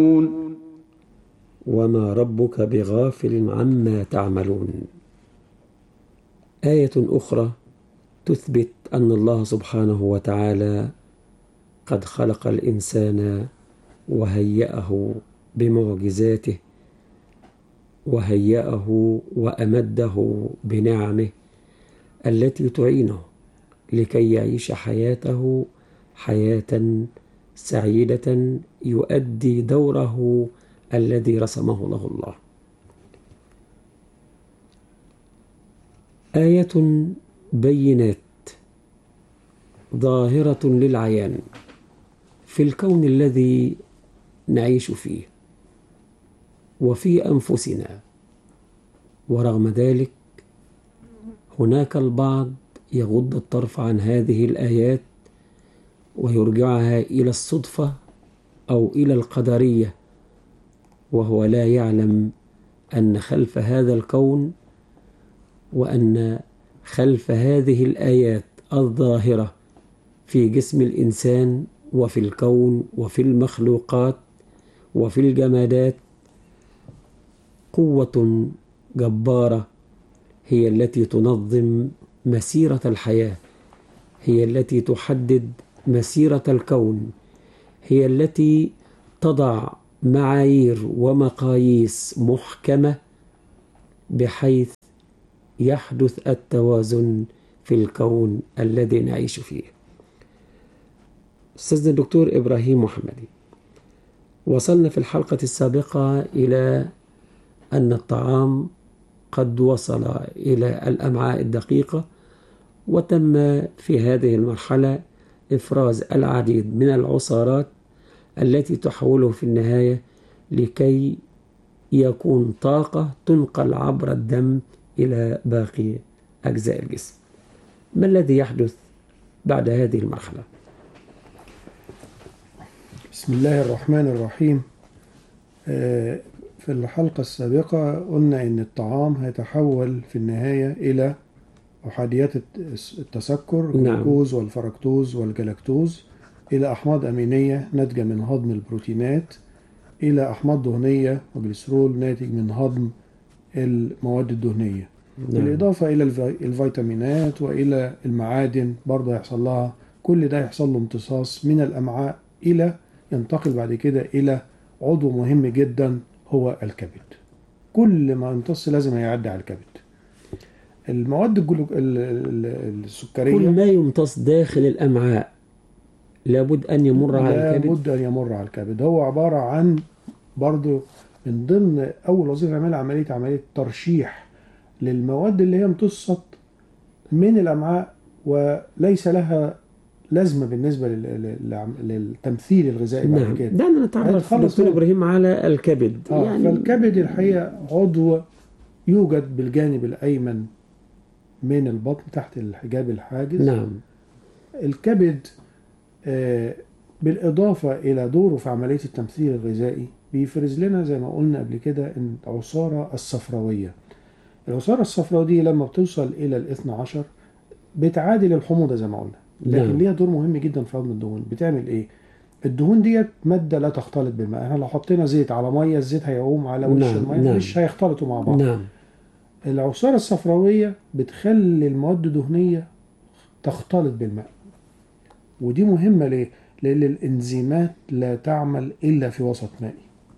وما ربك بغافل عما تعملون آية أخرى تثبت أن الله سبحانه وتعالى قد خلق الإنسان وهيأه بمعجزاته وهيأه وأمده بنعمه التي تعينه لكي يعيش حياته حياة سعيدة يؤدي دوره الذي رسمه له الله آية بينات ظاهرة للعيان في الكون الذي نعيش فيه وفي أنفسنا ورغم ذلك هناك البعض يغض الطرف عن هذه الآيات ويرجعها إلى الصدفة أو إلى القدرية وهو لا يعلم أن خلف هذا الكون وأن خلف هذه الآيات الظاهرة في جسم الإنسان وفي الكون وفي المخلوقات وفي الجمادات قوة جبارة هي التي تنظم مسيرة الحياة هي التي تحدد مسيرة الكون هي التي تضع معايير ومقاييس محكمة بحيث يحدث التوازن في الكون الذي نعيش فيه أستاذنا الدكتور إبراهيم محمدي وصلنا في الحلقة السابقة إلى أن الطعام قد وصل إلى الأمعاء الدقيقة وتم في هذه المرحلة إفراز العديد من العصارات التي تحوله في النهاية لكي يكون طاقة تنقل عبر الدم إلى باقي أجزاء الجسم ما الذي يحدث بعد هذه المرحلة؟ بسم الله الرحمن الرحيم في الحلقة السابقة قلنا إن الطعام هيتحول في النهاية إلى أحاديات التسكر نعم. الجلوكوز والفركتوز والجلاكتوز إلى أحماض أمينية ناتجة من هضم البروتينات إلى أحماض دهنية وجليسرول ناتج من هضم المواد الدهنية نعم. بالإضافة إلى الفي- الفيتامينات وإلى المعادن برضه يحصل لها كل ده يحصل له امتصاص من الأمعاء إلى ينتقل بعد كده إلى عضو مهم جدا هو الكبد كل ما يمتص لازم هيعدي على الكبد المواد الجلو... ال- ال- السكرية كل ما يمتص داخل الأمعاء لابد أن يمر على الكبد لابد أن يمر على الكبد هو عبارة عن برضه من ضمن أول وظيفة يعملها عملية عملية ترشيح للمواد اللي هي امتصت من الأمعاء وليس لها لازمة بالنسبة لل- لل- للتمثيل الغذائي بعد نعم كده دعنا نتعرف هنخلص دكتور من- إبراهيم على الكبد آه يعني فالكبد الحقيقة عضو يوجد بالجانب الأيمن من البطن تحت الحجاب الحاجز نعم الكبد آه، بالإضافة إلى دوره في عملية التمثيل الغذائي بيفرز لنا زي ما قلنا قبل كده إن العصارة الصفراوية العصارة الصفراوية دي لما بتوصل إلى الاثنى عشر بتعادل الحموضة زي ما قلنا لكن نعم. ليها دور مهم جدا في هضم الدهون بتعمل إيه؟ الدهون ديت مادة لا تختلط بالماء احنا لو حطينا زيت على مية الزيت هيقوم على وش نعم، المية نعم. مش هيختلطوا مع بعض نعم العصارة الصفراوية بتخلي المواد الدهنية تختلط بالماء ودي مهمة ليه؟ لأن الإنزيمات لا تعمل إلا في وسط مائي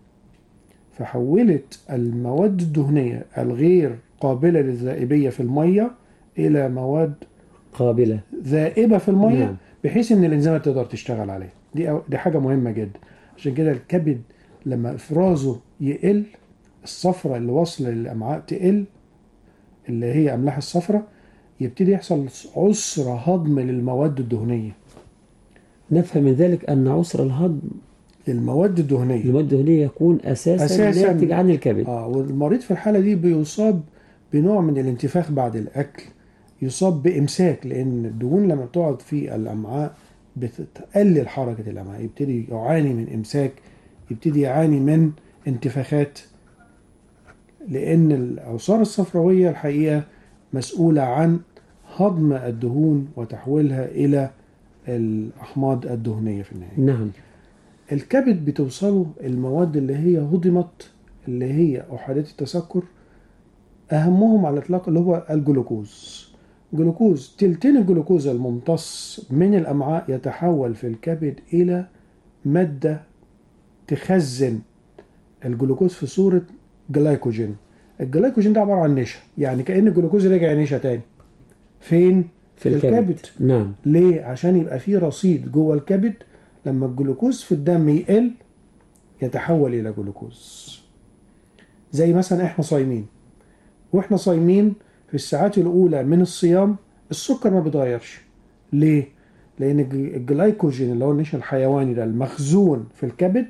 فحولت المواد الدهنية الغير قابلة للذائبية في المية إلى مواد قابلة ذائبة في المية نعم. بحيث إن الإنزيمات تقدر تشتغل عليها دي أو- دي حاجة مهمة جدا عشان كده الكبد لما إفرازه يقل الصفرة اللي واصلة للأمعاء تقل اللي هي أملاح الصفرة يبتدي يحصل عسر هضم للمواد الدهنية نفهم من ذلك أن عسر الهضم المواد الدهنية المواد الدهنية يكون أساسا, أساساً. ناتج عن الكبد اه والمريض في الحالة دي بيصاب بنوع من الانتفاخ بعد الأكل يصاب بإمساك لأن الدهون لما بتقعد في الأمعاء بتقلل حركة الأمعاء يبتدي يعاني من إمساك يبتدي يعاني من انتفاخات لأن العصارة الصفراوية الحقيقة مسؤولة عن هضم الدهون وتحويلها إلى الأحماض الدهنية في النهاية نعم الكبد بتوصله المواد اللي هي هضمت اللي هي أحادات التسكر أهمهم على الإطلاق اللي هو الجلوكوز جلوكوز تلتين الجلوكوز الممتص من الأمعاء يتحول في الكبد إلى مادة تخزن الجلوكوز في صورة جلايكوجين الجلايكوجين ده عبارة عن نشا يعني كأن الجلوكوز رجع نشا تاني فين؟ في الكبد نعم ليه؟ عشان يبقى في رصيد جوه الكبد لما الجلوكوز في الدم يقل يتحول إلى جلوكوز زي مثلا احنا صايمين واحنا صايمين في الساعات الأولى من الصيام السكر ما بيتغيرش ليه؟ لأن الج- الجلايكوجين اللي هو النشا الحيواني ده المخزون في الكبد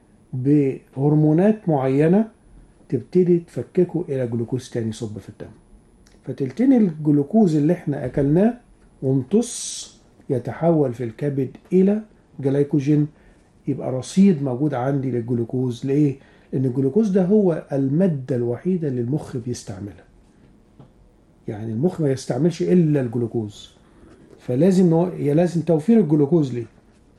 بهرمونات معينة تبتدي تفككه إلى جلوكوز تاني يصب في الدم فتلتين الجلوكوز اللي احنا أكلناه وامتص يتحول في الكبد إلى جلايكوجين يبقى رصيد موجود عندي للجلوكوز ليه؟ لأن الجلوكوز ده هو المادة الوحيدة اللي المخ بيستعملها يعني المخ ما يستعملش إلا الجلوكوز فلازم نو... يا لازم توفير الجلوكوز ليه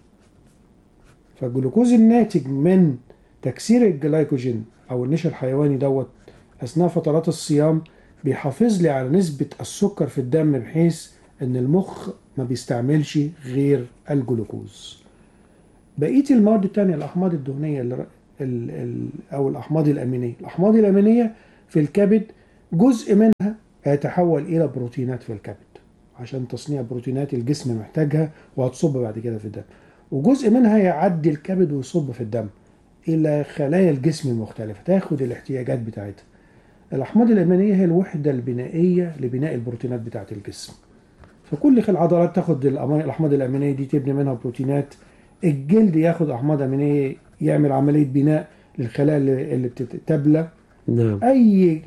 فالجلوكوز الناتج من تكسير الجلايكوجين او النشا الحيواني دوت اثناء فترات الصيام بيحافظ لي على نسبة السكر في الدم بحيث ان المخ ما بيستعملش غير الجلوكوز بقية المواد التانية الأحماض الدهنية اللي ال ال أو الأحماض الأمينية الأحماض الأمينية في الكبد جزء منها هيتحول إلى بروتينات في الكبد عشان تصنيع بروتينات الجسم محتاجها وهتصب بعد كده في الدم وجزء منها يعدي الكبد ويصب في الدم إلى خلايا الجسم المختلفة تاخد الاحتياجات بتاعتها الأحماض الأمينية هي الوحدة البنائية لبناء البروتينات بتاعة الجسم فكل خل العضلات تاخد الأما- الأحماض الأمينية دي تبني منها بروتينات الجلد ياخد أحماض أمينية يعمل عملية بناء للخلايا اللي اللي بتتبلى نعم اي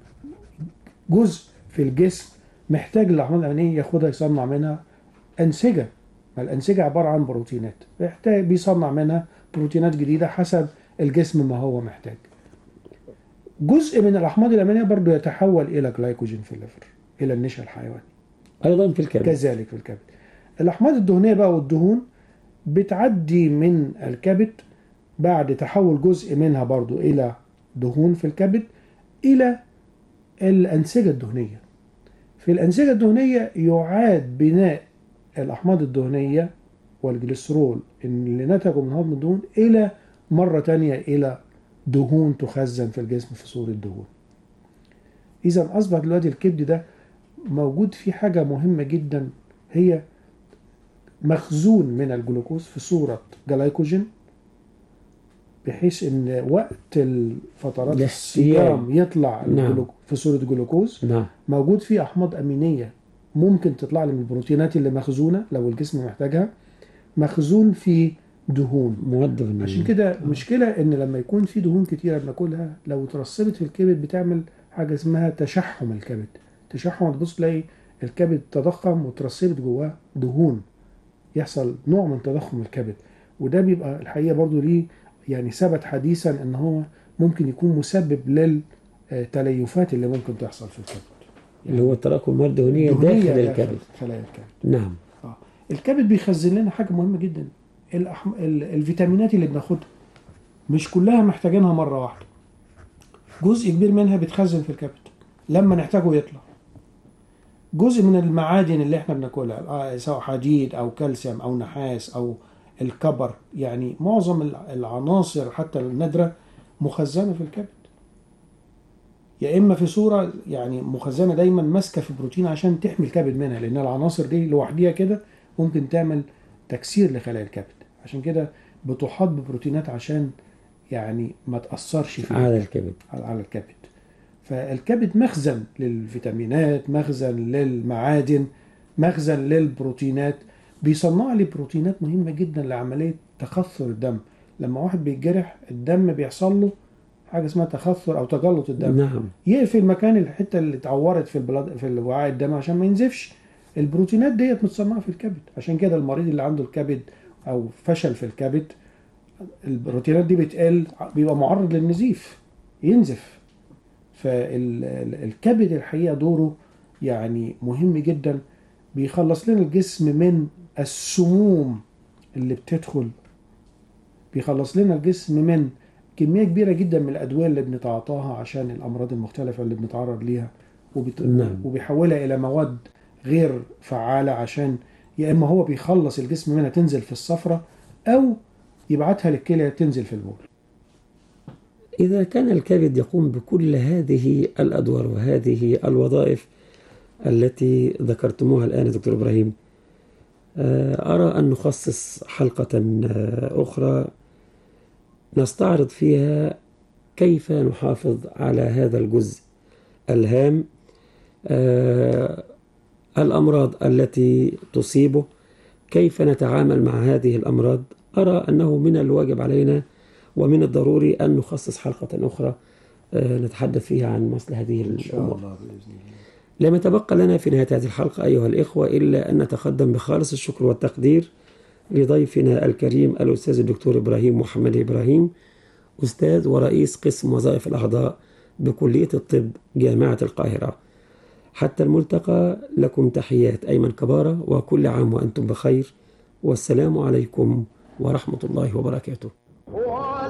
جزء في الجسم محتاج الاحماض الامينيه ياخدها يصنع منها انسجه ما الانسجه عباره عن بروتينات يحتاج بيصنع منها بروتينات جديده حسب الجسم ما هو محتاج جزء من الاحماض الامينيه برضو يتحول الى جلايكوجين في الليفر الى النشا الحيواني أيضا في الكبد كذلك في الكبد الأحماض الدهنية بقى والدهون بتعدي من الكبد بعد تحول جزء منها برضو إلى دهون في الكبد إلى الأنسجة الدهنية في الأنسجة الدهنية يعاد بناء الأحماض الدهنية والجليسرول اللي نتجوا من هضم الدهون إلى مرة تانية إلى دهون تخزن في الجسم في صورة دهون إذا أصبح دلوقتي الكبد ده موجود فيه حاجة مهمة جدا هي مخزون من الجلوكوز في صورة جلايكوجين بحيث ان وقت الفترات الاحتياج. الصيام يطلع نعم. الجلوك في صورة جلوكوز نعم موجود فيه احماض امينية ممكن تطلع لي من البروتينات اللي مخزونة لو الجسم محتاجها مخزون في دهون مواد دهنية عشان كده مشكلة ان لما يكون في دهون كتيرة بناكلها لو اترسبت في الكبد بتعمل حاجة اسمها تشحم الكبد تشحم تبص تلاقي الكبد تضخم وترسبت جواه دهون يحصل نوع من تضخم الكبد وده بيبقى الحقيقة برضو ليه يعني ثبت حديثا ان هو ممكن يكون مسبب للتليفات اللي ممكن تحصل في الكبد اللي هو تراكم مواد دهنية دهنية داخل الكبد خلايا الكبد نعم آه. الكبد بيخزن لنا حاجه مهمه جدا الأحم... ال... الفيتامينات اللي بناخدها مش كلها محتاجينها مره واحده جزء كبير منها بيتخزن في الكبد لما نحتاجه يطلع جزء من المعادن اللي احنا بناكلها آه، سواء حديد او كالسيوم او نحاس او الكبر يعني معظم الع- العناصر حتى النادره مخزنه في الكبد يا اما في صوره يعني مخزنه دايما ماسكه في بروتين عشان تحمي الكبد منها لان العناصر دي لوحديها كده ممكن تعمل تكسير لخلايا الكبد عشان كده بتحاط ببروتينات عشان يعني ما تاثرش في على الكبد على على الكبد فالكبد مخزن للفيتامينات مخزن للمعادن مخزن للبروتينات بيصنع لي بروتينات مهمة جدا لعملية تخثر الدم لما واحد بيتجرح الدم بيحصل له حاجة اسمها تخثر أو تجلط الدم نعم يقفل مكان الحته اللي اتعورت في البلاد في الوعاء الدم عشان ما ينزفش البروتينات ديت متصنعه في الكبد عشان كده المريض اللي عنده الكبد او فشل في الكبد البروتينات دي بتقل بيبقى معرض للنزيف ينزف فالكبد الحقيقه دوره يعني مهم جدا بيخلص لنا الجسم من السموم اللي بتدخل بيخلص لنا الجسم من كمية كبيرة جدا من الأدوية اللي بنتعاطاها عشان الأمراض المختلفة اللي بنتعرض ليها وبت... نعم. وبيحولها إلى مواد غير فعالة عشان يا إما هو بيخلص الجسم منها تنزل في الصفرة أو يبعتها للكلى تنزل في البول إذا كان الكبد يقوم بكل هذه الأدوار وهذه الوظائف التي ذكرتموها الآن يا دكتور إبراهيم آه، أرى أن نخصص حلقة آه، أخرى نستعرض فيها كيف نحافظ على هذا الجزء الهام آه، الأمراض التي تصيبه كيف نتعامل مع هذه الأمراض أرى أنه من الواجب علينا ومن الضروري أن نخصص حلقة أخرى آه، نتحدث فيها عن مثل هذه الأمور بإذن الله لم يتبقى لنا في نهاية هذه الحلقة أيها الإخوة إلا أن نتقدم بخالص الشكر والتقدير لضيفنا الكريم الأستاذ الدكتور إبراهيم محمد إبراهيم أستاذ ورئيس قسم وظائف الأعضاء بكلية الطب جامعة القاهرة حتى الملتقى لكم تحيات أيمن كبارة وكل عام وأنتم بخير والسلام عليكم ورحمة الله وبركاته